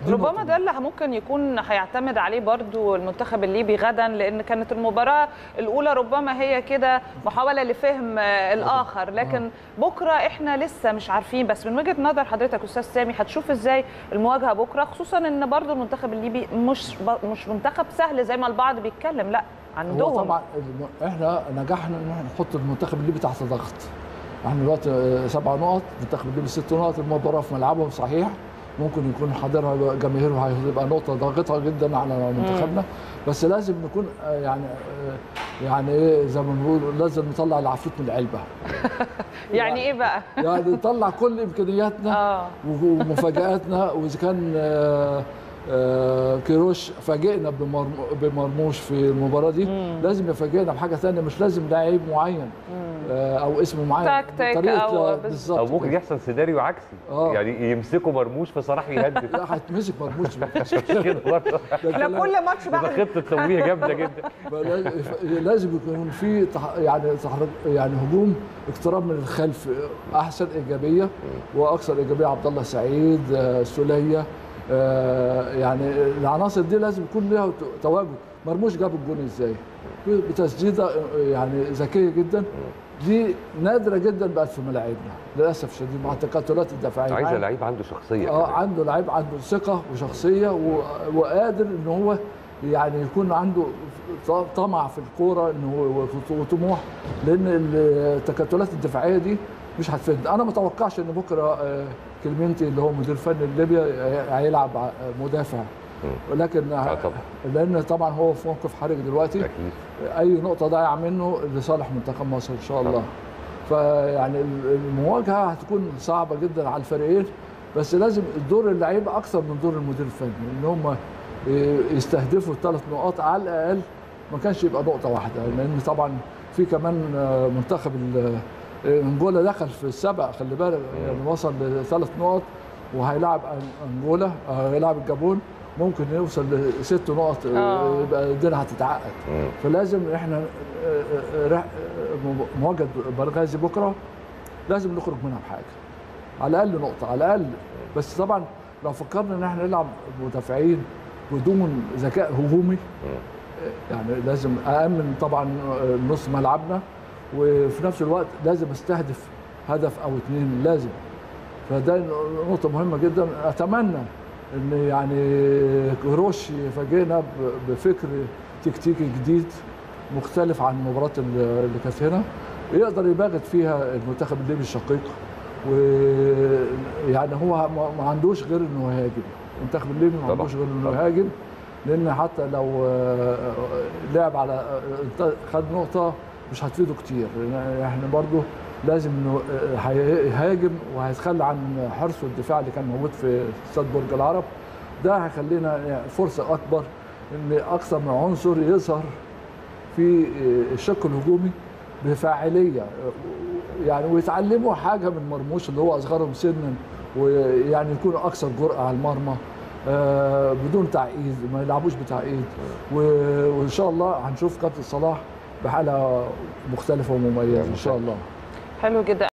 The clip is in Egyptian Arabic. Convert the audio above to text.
دي ربما نقطة. ده اللي ممكن يكون هيعتمد عليه برضو المنتخب الليبي غدا لان كانت المباراه الاولى ربما هي كده محاوله لفهم آه، الاخر لكن بكره احنا لسه مش عارفين بس من وجهه نظر حضرتك استاذ سامي هتشوف ازاي المواجهه بكره خصوصا ان برضو المنتخب الليبي مش ب- مش منتخب سهل زي ما البعض بيتكلم لا هو عندهم طبعا الم- احنا نجحنا ان احنا نحط المنتخب الليبي تحت ضغط احنا دلوقتي آه، سبع نقط المنتخب الليبي ست نقط المباراه في ملعبهم صحيح ممكن يكون حاضرها جماهيره هتبقى نقطه ضاغطه جدا على منتخبنا بس لازم نكون آه، يعني آه، يعني ايه زي ما بنقول لازم نطلع العفريت من العلبه يعني ايه بقى يعني نطلع كل امكانياتنا اه ومفاجاتنا واذا كان آه، آه، كيروش فاجئنا بمرم- بمرموش في المباراه دي لازم يفاجئنا بحاجه ثانيه مش لازم لعيب معين آه، او اسم معين تكتيك بطريقة- أو آه، بس- بالظبط او ممكن كده. يحصل سيناريو عكسي آه. يعني يمسكوا مرموش فصلاح يهدف لا هيتمسك مرموش كده برضه ده احنا كلام- كل ماتش تبقى بقى خطه تمويه جامده جدا لازم يكون في تح- يعني تحرك يعني هجوم اقتراب من الخلف احسن ايجابيه واكثر ايجابيه عبد الله سعيد آه، سوليه آه، يعني العناصر دي لازم يكون لها ت- تواجد مرموش جاب الجون ازاي بتسديده آه، يعني ذكيه جدا دي نادره جدا بقت في ملاعبنا للاسف الشديد مع التكتلات الدفاعيه عايزه لعيب عنده شخصيه اه كمان. عنده لعيب عنده ثقه وشخصيه و... وقادر ان هو يعني يكون عنده ط- طمع في الكوره ان هو وط- وطموح لان التكتلات الدفاعيه دي مش هتفيد انا ما اتوقعش ان بكره آه، كلمنتي اللي هو مدير فني ليبيا هي- هيلعب ع- مدافع ولكن آه طبعا. لان طبعا هو في موقف حرج دلوقتي اكيد اي نقطه ضايعه منه لصالح منتخب مصر ان شاء الله فيعني المواجهه هتكون صعبه جدا على الفريقين بس لازم دور اللعيبه اكثر من دور المدير الفني ان هم يستهدفوا الثلاث نقاط على الاقل ما كانش يبقى نقطه واحده لان طبعا في كمان منتخب ال- انجولا دخل في السبع خلي بالك يعني وصل لثلاث نقط وهيلاعب انجولا هيلاعب الجابون ممكن يوصل لست نقط آه. يبقى الدنيا هتتعقد مم. فلازم احنا آه، آه، رح- آه، مواجهه بنغازي بكره لازم نخرج منها بحاجه على الاقل نقطه على الاقل بس طبعا لو فكرنا ان احنا نلعب مدافعين بدون ذكاء هجومي آه، يعني لازم أأمن طبعا آه، نص ملعبنا وفي نفس الوقت لازم استهدف هدف او اثنين لازم فده نقطة مهمة جدا أتمنى إن يعني كروش يفاجئنا ب- بفكر تكتيكي جديد مختلف عن المباراة اللي كانت هنا يقدر يباغت فيها المنتخب الليبي الشقيق ويعني هو ما- ما عندوش غير انه يهاجم المنتخب الليبي ما طبعا، عندوش غير انه طبعا. يهاجم لان حتى لو آه، لعب على آه، خد نقطة مش هتفيده كتير لأن احنا برضو لازم انه آه، هيهاجم وهيتخلى عن حرصه الدفاع اللي كان موجود في استاد برج العرب ده هيخلينا يعني فرصة أكبر إن أكثر من عنصر يظهر في الشق الهجومي بفاعليه يعني ويتعلموا حاجه من مرموش اللي هو اصغرهم سنا ويعني يكونوا اكثر جرأه على المرمى آه، بدون تعقيد ما يلعبوش بتعقيد و- وان شاء الله هنشوف كابتن صلاح بحاله مختلفه ومميزه ان شاء الله حلو جدا